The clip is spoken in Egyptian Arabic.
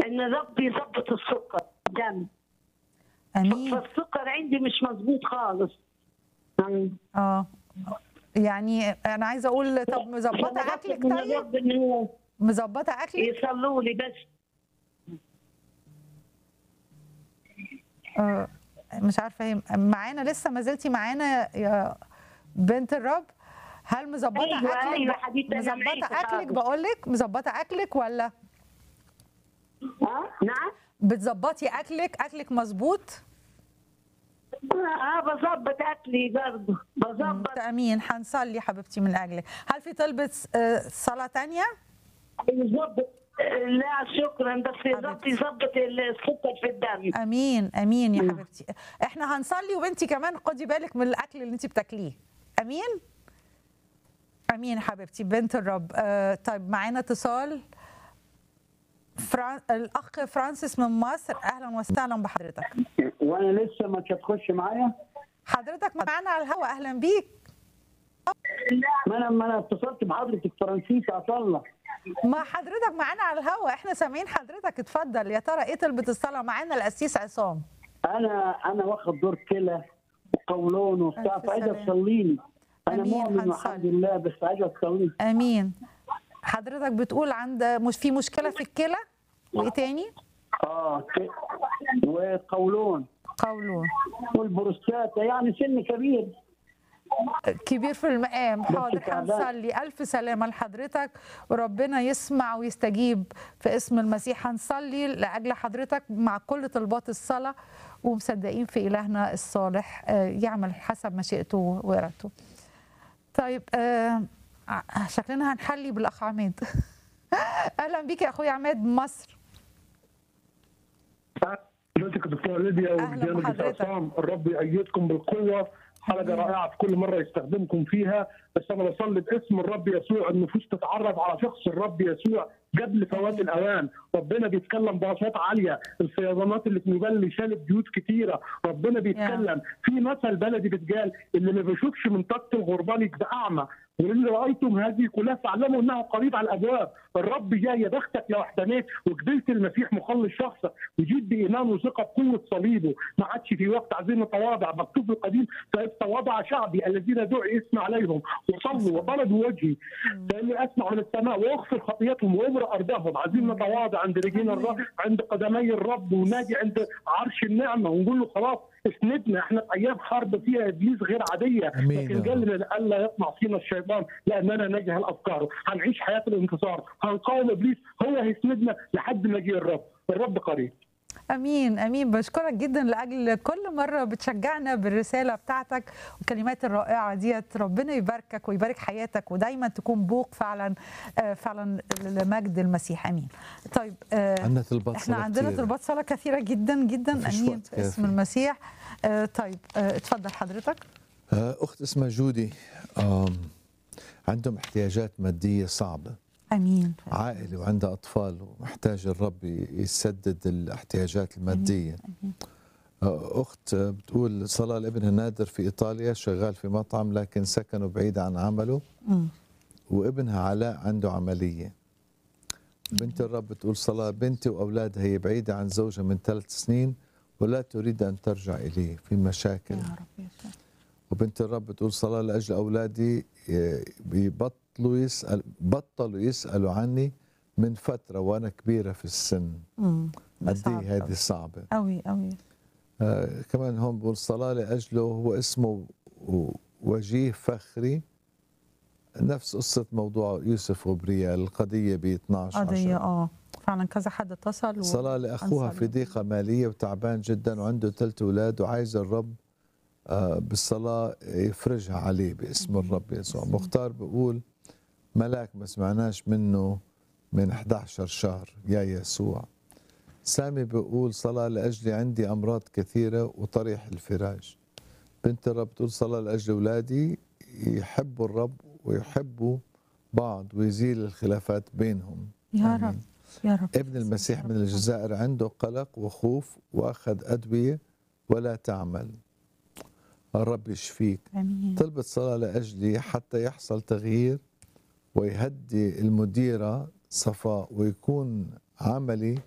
ان ربي يظبط السكر دم امين فالسكر عندي مش مظبوط خالص مم. اه يعني انا عايزه اقول طب مظبطه فأنا اكلك بطلب من طيب الرب إن هو مظبطه اكلك يصلوا لي بس آه، مش عارفه هي معانا لسه ما زلتي معانا يا بنت الرب هل مظبطه أيوة، اكلك أيوة حبيبتي، أنا مظبطه معاكي اكلك حاضر. بقول لك مظبطه اكلك ولا اه نعم بتظبطي اكلك اكلك مظبوط اه بظبط اكلي برضه بظبط امين هنصلي حبيبتي من اجلك هل في طلبه آه، صلاه تانية يظبط لا شكرا بس ربي حبيبتي. يظبط السكر في الدم امين امين يا مم. حبيبتي احنا هنصلي وانت كمان خدي بالك من الاكل اللي انت بتاكليه امين امين يا حبيبتي بنت الرب آه طيب معانا اتصال فران... الاخ فرانسيس من مصر اهلا وسهلا بحضرتك وانا لسه ما هتخش معايا حضرتك معانا على الهواء اهلا بيك ما انا ما انا اتصلت بحضرتك فرانسيس عطله ما حضرتك معانا على الهواء احنا سامعين حضرتك اتفضل يا ترى ايه طلبة الصلاة معانا القسيس عصام انا انا واخد دور كلى وقولون وبتاع ألف فعايز سلامة. تصليني انا أمين، مؤمن هنصلي. والحمد لله بس عايز تصليني امين حضرتك بتقول عند مش في مشكلة في الكلى وايه تاني اه ك- وقولون قولون والبروستاتا يعني سن كبير كبير في المقام حاضر تعبان. هنصلي ألف سلامة لحضرتك وربنا يسمع ويستجيب في اسم المسيح هنصلي لأجل حضرتك مع كل طلبات الصلاة ومصدقين في إلهنا الصالح آه، يعمل حسب مشيئته وإرادته طيب آه، ع- شكلنا هنحلي بالأخ عماد أهلا بيك يا أخويا عماد من مصر حضرتك الدكتوره ليديا أهلا وبرنامج بحضرتك. عصام الرب يأيدكم بالقوه حلقه رائعه في كل مره يستخدمكم فيها بس انا بصلي باسم الرب يسوع النفوس تتعرف على شخص الرب يسوع قبل فوات الاوان ربنا بيتكلم باصوات عاليه الفيضانات اللي في نوبل شالت بيوت كتيره ربنا بيتكلم في مثل بلدي بتقال اللي ما بيشوفش من طاقه الغربان يبقى اعمى وإن رأيتم هذه كلها فاعلموا أنها قريب على الأبواب الرب جاي يا بختك لو احتميت وقبلت المسيح مخلص شخصك وجيت بإيمان وثقة بقوة صليبه ما عادش في وقت عايزين نتواضع مكتوب في القديم فإذ تواضع شعبي الذين دعي اسم عليهم وصلوا وطلبوا وجهي فإني أسمع من السماء وأغفر خطيتهم وأمر أرضهم عايزين نتواضع عند رجلين الرب عند قدمي الرب وناجي عند عرش النعمة ونقول له خلاص اسندنا احنا في ايام حرب فيها ابليس غير عاديه آمين لكن يا قال لنا الا يطمع فينا الشيطان لاننا نجهل افكاره هنعيش حياه الانتصار هنقاوم ابليس هو هيسندنا لحد ما يجي الرب الرب قريب امين امين بشكرك جدا لاجل كل مره بتشجعنا بالرساله بتاعتك والكلمات الرائعه ديت ربنا يباركك ويبارك حياتك ودايما تكون بوق فعلا آه، فعلا لمجد المسيح امين طيب آه، عندنا طلبات احنا صلاة عندنا كتير. طلبات صلاه كثيره جدا جدا مفيش امين وقت في اسم كافي. المسيح آه، طيب آه، اتفضل حضرتك آه، أخت اسمها جودي آم، عندهم احتياجات مادية صعبة امين عائلة وعندها أطفال ومحتاج الرب يسدد الاحتياجات المادية آه، أخت آه، بتقول صلاة لابنها نادر في إيطاليا شغال في مطعم لكن سكنه بعيد عن عمله مم. وابنها علاء عنده عملية بنت الرب بتقول صلاة بنتي وأولادها هي بعيدة عن زوجها من ثلاث سنين ولا تريد أن ترجع إليه في مشاكل يا رب يسوع وبنت الرب بتقول صلاة لأجل أولادي ي- بيبطلوا يسأل بطلوا يسألوا عني من فترة وأنا كبيرة في السن مم. ده قد صعب إيه هذه أوي. صعبة قوي قوي آه كمان هون بقول صلاة لأجله هو اسمه و- وجيه فخري نفس قصة موضوع يوسف وبريال القضية ب 12 قضيه عشر. اه فعلا كذا حد اتصل و... صلاة لأخوها هنصلي. في ضيقة مالية وتعبان جدا وعنده ثلاث أولاد وعايز الرب آه، بالصلاة يفرجها عليه باسم الرب يسوع مختار بيقول ملاك ما سمعناش منه من 11 شهر يا يسوع سامي بيقول صلاة لأجلي عندي أمراض كثيرة وطريح الفراش بنت الرب تقول صلاة لأجل أولادي يحبوا الرب ويحبوا بعض ويزيل الخلافات بينهم يا آمين. رب يا رب ابن المسيح من الجزائر عنده قلق وخوف واخذ ادويه ولا تعمل الرب يشفيك امين طلبت صلاه لاجلي حتى يحصل تغيير ويهدي المديره صفاء ويكون عملي